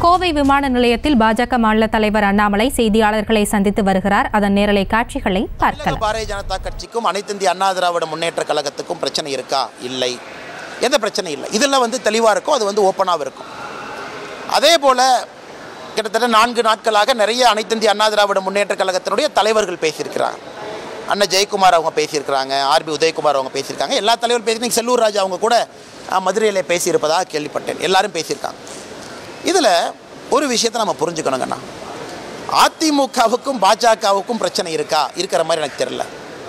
கோவை விமான நிலையத்தில் பாஜக மாநில தலைவர் அண்ணாமலை செய்தியாளர்களை சந்தித்து வருகிறார் அதன் நேரலை காட்சிகளை தமிழக பார்க்கலாம் பாரதிய ஜனதா கட்சிக்கும் அனைத்து இந்திய அண்ணா திராவிட முன்னேற்ற கழகத்துக்கும் பிரச்சனை இருக்கா இல்லை எந்த பிரச்சனையும் இல்லை இதில் வந்து தெளிவாக இருக்கும் அது வந்து ஓப்பனாக இருக்கும் அதே போல் கிட்டத்தட்ட நான்கு நாட்களாக நிறைய அனைத்து இந்திய அண்ணா திராவிட முன்னேற்ற கழகத்தினுடைய தலைவர்கள் பேசியிருக்கிறாங்க அண்ணன் ஜெயக்குமார் அவங்க பேசியிருக்கிறாங்க ஆர்பி உதயகுமார் அவங்க பேசியிருக்காங்க எல்லா தலைவரும் பேசி செல்லூர் ராஜா அவங்க கூட அஹ், மதுரையில் பேசியிருப்பதாக கேள்விப்பட்டேன் எல்லாரும் பேசியிருக்காங்க இதில் ஒரு விஷயத்தை நம்ம புரிஞ்சுக்கணுங்கண்ணா அதிமுகவுக்கும் பாஜகவுக்கும் பிரச்சனை இருக்கா இருக்கிற மாதிரி எனக்கு தெரியல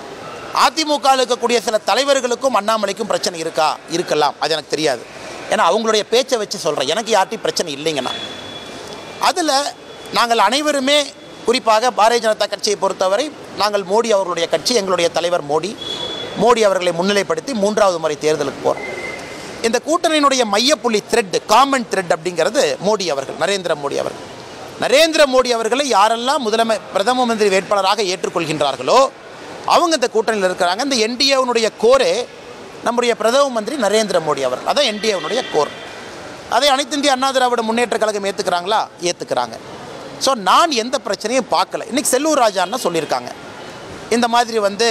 அதிமுக இருக்கக்கூடிய சில தலைவர்களுக்கும் அண்ணாமலைக்கும் பிரச்சனை இருக்கா இருக்கலாம் அது எனக்கு தெரியாது ஏன்னா அவங்களுடைய பேச்சை வச்சு சொல்கிறேன் எனக்கு யார்ட்டையும் பிரச்சனை இல்லைங்கண்ணா அதில் நாங்கள் அனைவருமே குறிப்பாக பாரதிய ஜனதா கட்சியை பொறுத்தவரை நாங்கள் மோடி அவர்களுடைய கட்சி எங்களுடைய தலைவர் மோடி மோடி அவர்களை முன்னிலைப்படுத்தி மூன்றாவது முறை தேர்தலுக்கு போகிறோம் இந்த கூட்டணியினுடைய மையப்புள்ளி த்ரெட் காமன் த்ரெட் அப்படிங்கிறது மோடி அவர்கள் நரேந்திர மோடி அவர்கள் நரேந்திர மோடி அவர்களை யாரெல்லாம் முதலமை பிரதம மந்திரி வேட்பாளராக ஏற்றுக்கொள்கின்றார்களோ அவங்க இந்த கூட்டணியில் இருக்கிறாங்க இந்த என்டிஏவுடைய கோரே நம்முடைய பிரதம மந்திரி நரேந்திர மோடி அவர்கள் அதான் என்டிஏவுடைய கோர் அதை அனைத்து இந்திய அண்ணா திராவிட முன்னேற்ற கழகம் ஏற்றுக்கிறாங்களா ஏற்றுக்கிறாங்க ஸோ நான் எந்த பிரச்சனையும் பார்க்கல இன்னைக்கு செல்லூர் ராஜான்னு சொல்லியிருக்காங்க இந்த மாதிரி வந்து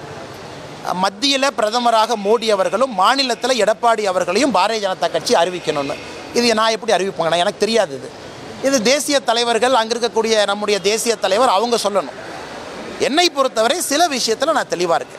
மத்தியில் பிரதமராக மோடி அவர்களும் மாநிலத்தில் எடப்பாடி அவர்களையும் பாரதிய ஜனதா கட்சி அறிவிக்கணும்னு இது நான் எப்படி அறிவிப்பாங்கண்ணா எனக்கு தெரியாது இது இது தேசிய தலைவர்கள் அங்கே இருக்கக்கூடிய நம்முடைய தேசிய தலைவர் அவங்க சொல்லணும் என்னை பொறுத்தவரை சில விஷயத்தில் நான் தெளிவாக இருக்கேன்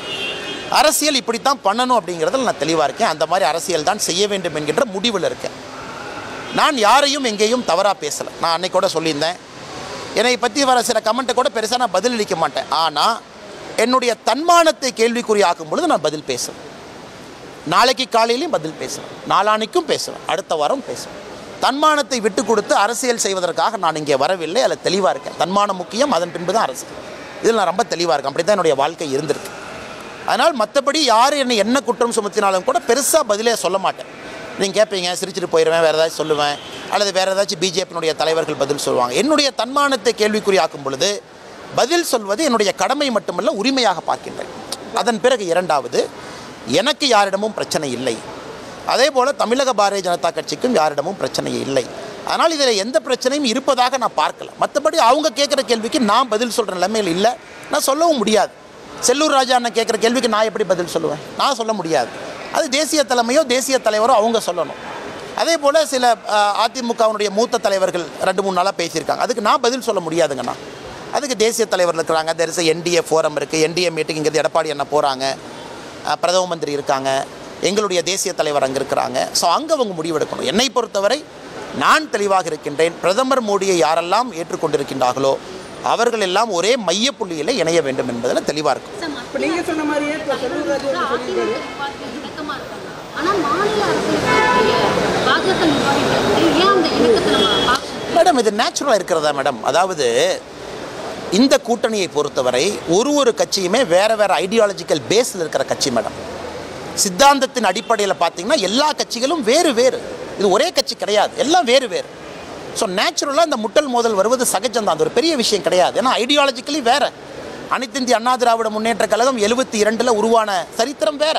அரசியல் இப்படித்தான் பண்ணணும் அப்படிங்கிறதுல நான் தெளிவாக இருக்கேன் அந்த மாதிரி அரசியல் தான் செய்ய வேண்டும் என்கின்ற முடிவில் இருக்கேன் நான் யாரையும் எங்கேயும் தவறாக பேசலை நான் அன்னைக்கு கூட சொல்லியிருந்தேன் என்னை பற்றி வர சில கமெண்ட்டை கூட பெருசாக நான் பதிலளிக்க மாட்டேன் ஆனால் என்னுடைய தன்மானத்தை கேள்விக்குறியாக்கும் பொழுது நான் பதில் பேசுவேன் நாளைக்கு காலையிலையும் பதில் பேசுவேன் நாளானைக்கும் பேசுவேன் அடுத்த வாரம் பேசுவேன் தன்மானத்தை விட்டு கொடுத்து அரசியல் செய்வதற்காக நான் இங்கே வரவில்லை அதில் தெளிவாக இருக்கேன் தன்மானம் முக்கியம் அதன் பின்பு தான் அரசியல் இதில் நான் ரொம்ப தெளிவாக இருக்கேன் அப்படி தான் என்னுடைய வாழ்க்கை இருந்திருக்கு அதனால் மற்றபடி யார் என்னை என்ன குற்றம் சுமத்தினாலும் கூட பெருசாக பதிலே சொல்ல மாட்டேன் நீங்கள் கேட்பீங்க சிரிச்சிட்டு போயிடுவேன் வேறு ஏதாச்சும் சொல்லுவேன் அல்லது வேறு ஏதாச்சும் பிஜேபியினுடைய தலைவர்கள் பதில் சொல்லுவாங்க என்னுடைய தன்மானத்தை கேள்விக்குறியாக்கும் பொழுது பதில் சொல்வது என்னுடைய கடமை மட்டுமல்ல உரிமையாக பார்க்கின்றேன் அதன் பிறகு இரண்டாவது எனக்கு யாரிடமும் பிரச்சனை இல்லை அதே போல் தமிழக பாரதிய ஜனதா கட்சிக்கும் யாரிடமும் பிரச்சனை இல்லை அதனால் இதில் எந்த பிரச்சனையும் இருப்பதாக நான் பார்க்கல மற்றபடி அவங்க கேட்குற கேள்விக்கு நான் பதில் சொல்கிற நிலைமையில் இல்லை நான் சொல்லவும் முடியாது செல்லூர் ராஜா அண்ணன் கேட்குற கேள்விக்கு நான் எப்படி பதில் சொல்லுவேன் நான் சொல்ல முடியாது அது தேசிய தலைமையோ தேசிய தலைவரோ அவங்க சொல்லணும் அதே போல் சில அஹ், அதிமுகவினுடைய மூத்த தலைவர்கள் ரெண்டு மூணு நாளாக பேசியிருக்காங்க அதுக்கு நான் பதில் சொல்ல முடியாதுங்கண்ணா அதுக்கு தேசிய தலைவர் இருக்கிறாங்க தெரிச என்டிஏ ஃபோரம் இருக்குது என்டிஏ மீட்டிங்கிறது எடப்பாடி அண்ணன் போகிறாங்க அஹ், பிரதம மந்திரி இருக்காங்க எங்களுடைய தேசிய தலைவர் அங்கே இருக்கிறாங்க ஸோ அங்கே அவங்க முடிவெடுக்கணும் என்னை பொறுத்தவரை நான் தெளிவாக இருக்கின்றேன் பிரதமர் மோடியை யாரெல்லாம் ஏற்றுக்கொண்டிருக்கின்றார்களோ அவர்கள் எல்லாம் ஒரே மையப்புள்ளியில் இணைய வேண்டும் என்பதில் தெளிவாக இருக்கும் இப்ப நீங்க சொன்ன மாதிரியே இப்ப செல்லூர் ராஜு வந்து சொல்லியிருக்காரு இணக்கமா இருக்காங்க ஆனா மாநில அரசு பாஜக நிர்வாகிகள் ஏன் அந்த இணக்கத்தை நம்ம பார்க்கணும் மேடம் இது நேச்சுரலாக இருக்கிறதா மேடம் அதாவது இந்த கூட்டணியை பொறுத்தவரை ஒரு ஒரு கட்சியுமே வேறு வேறு ஐடியாலஜிக்கல் பேஸில் இருக்கிற கட்சி மேடம் சித்தாந்தத்தின் அடிப்படையில் பார்த்தீங்கன்னா எல்லா கட்சிகளும் வேறு வேறு இது ஒரே கட்சி கிடையாது எல்லாம் வேறு வேறு ஸோ நேச்சுரலாக இந்த முட்டல் மோதல் வருவது சகஜம் தான் அது ஒரு பெரிய விஷயம் கிடையாது ஏன்னா ஐடியாலஜிக்கலி வேறு அனைத்து இந்திய அண்ணா திராவிட முன்னேற்ற கழகம் எழுபத்தி இரண்டில் உருவான சரித்திரம் வேறு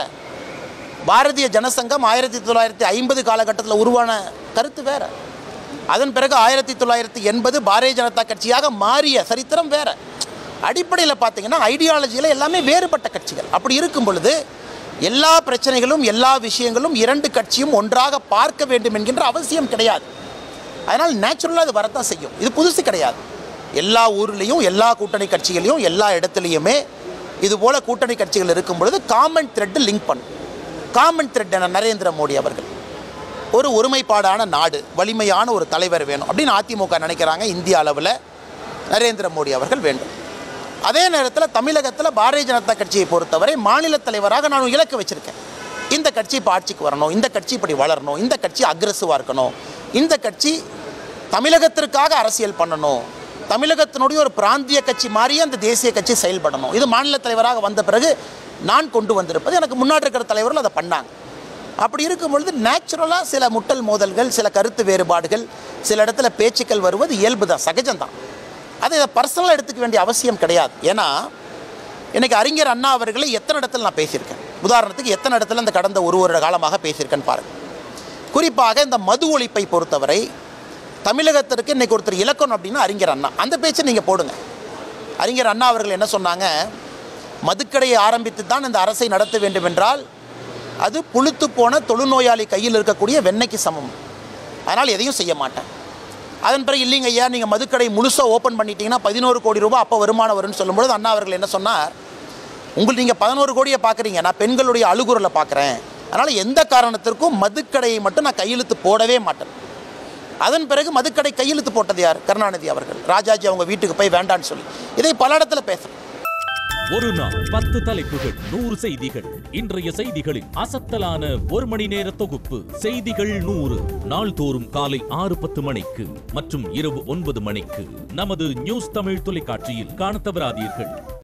பாரதிய ஜனசங்கம் ஆயிரத்தி தொள்ளாயிரத்தி ஐம்பது காலகட்டத்தில் உருவான கருத்து வேற அதன் பிறகு ஆயிரத்தி தொள்ளாயிரத்தி எண்பது பாரதிய ஜனதா கட்சியாக மாறிய சரித்திரம் வேற அடிப்படையில் பார்த்தீங்கன்னா ஐடியாலஜியில் எல்லாமே வேறுபட்ட கட்சிகள் அப்படி இருக்கும் பொழுது எல்லா பிரச்சனைகளும் எல்லா விஷயங்களும் இரண்டு கட்சியும் ஒன்றாக பார்க்க வேண்டும் என்கின்ற அவசியம் கிடையாது அதனால் நேச்சுரலாக அது வரத்தான் செய்யும் இது புதுசு கிடையாது எல்லா ஊர்லேயும் எல்லா கூட்டணி கட்சிகளையும் எல்லா இடத்துலையுமே இது போல கூட்டணி கட்சிகள் இருக்கும் பொழுது காமன் த்ரெட்டு லிங்க் பண்ணும் காமன் த்ரெட் என நரேந்திர மோடி அவர்கள் ஒரு ஒருமைப்பாடான நாடு வலிமையான ஒரு தலைவர் வேணும் அப்படின்னு அதிமுக நினைக்கிறாங்க இந்திய அளவில் நரேந்திர மோடி அவர்கள் வேண்டும் அதே நேரத்தில் தமிழகத்தில் பாரதிய ஜனதா கட்சியை பொறுத்தவரை மாநில தலைவராக நான் இலக்கு வச்சுருக்கேன் இந்த கட்சி இப்போ ஆட்சிக்கு வரணும் இந்த கட்சி இப்படி வளரணும் இந்த கட்சி அக்ரெசிவாக இருக்கணும் இந்த கட்சி தமிழகத்திற்காக அரசியல் பண்ணணும் தமிழகத்தினுடைய ஒரு பிராந்திய கட்சி மாதிரியே அந்த தேசிய கட்சி செயல்படணும் இது மாநில தலைவராக வந்த பிறகு நான் கொண்டு வந்திருப்பது எனக்கு முன்னாடி இருக்கிற தலைவர்கள் அதை பண்ணாங்க அப்படி இருக்கும் பொழுது நேச்சுரலாக சில முட்டல் மோதல்கள் சில கருத்து வேறுபாடுகள் சில இடத்துல பேச்சுக்கள் வருவது இயல்பு தான் சகஜம்தான் அதை இதை பர்சனலாக எடுத்துக்க வேண்டிய அவசியம் கிடையாது ஏன்னா இன்னைக்கு அறிஞர் அண்ணா அவர்களை எத்தனை இடத்துல நான் பேசியிருக்கேன் உதாரணத்துக்கு எத்தனை இடத்துல இந்த கடந்த ஒரு வருட காலமாக பேசியிருக்கேன்னு பாருங்கள் குறிப்பாக இந்த மது ஒழிப்பை பொறுத்தவரை தமிழகத்திற்கு இன்னைக்கு ஒருத்தர் இலக்கணம் அப்படின்னா அறிஞர் அண்ணா அந்த பேச்சை நீங்கள் போடுங்க அறிஞர் அண்ணா அவர்கள் என்ன சொன்னாங்க மதுக்கடையை ஆரம்பித்து தான் இந்த அரசை நடத்த வேண்டும் என்றால் அது புழுத்து போன தொழுநோயாளி கையில் இருக்கக்கூடிய வெண்ணெய்க்கு சமம் அதனால் எதையும் செய்ய மாட்டேன் அதன் பிறகு இல்லைங்க ஐயா நீங்கள் மதுக்கடை முழுசாக ஓப்பன் பண்ணிட்டீங்கன்னா பதினோரு கோடி ரூபாய் அப்போ வருமானம் வரும்னு சொல்லும்பொழுது அண்ணா அவர்கள் என்ன சொன்னார் உங்களுக்கு நீங்கள் பதினோரு கோடியை பார்க்குறீங்க நான் பெண்களுடைய அழுகுறலை பார்க்குறேன் அதனால் எந்த காரணத்திற்கும் மதுக்கடையை மட்டும் நான் கையெழுத்து போடவே மாட்டேன் அதன் பிறகு மதுக்கடை கையெழுத்து போட்டது யார் கருணாநிதி அவர்கள் ராஜாஜி அவங்க வீட்டுக்கு போய் வேண்டான்னு சொல்லி இதை பல இடத்துல பேசுகிறேன் ஒரு நாள் பத்து தலைப்புகள் நூறு செய்திகள் இன்றைய செய்திகளின் அசத்தலான ஒரு மணி நேர தொகுப்பு செய்திகள் நூறு நாள்தோறும் காலை ஆறு பத்து மணிக்கு மற்றும் இரவு ஒன்பது மணிக்கு நமது நியூஸ் தமிழ் தொலைக்காட்சியில் காணத் தவறாதீர்கள்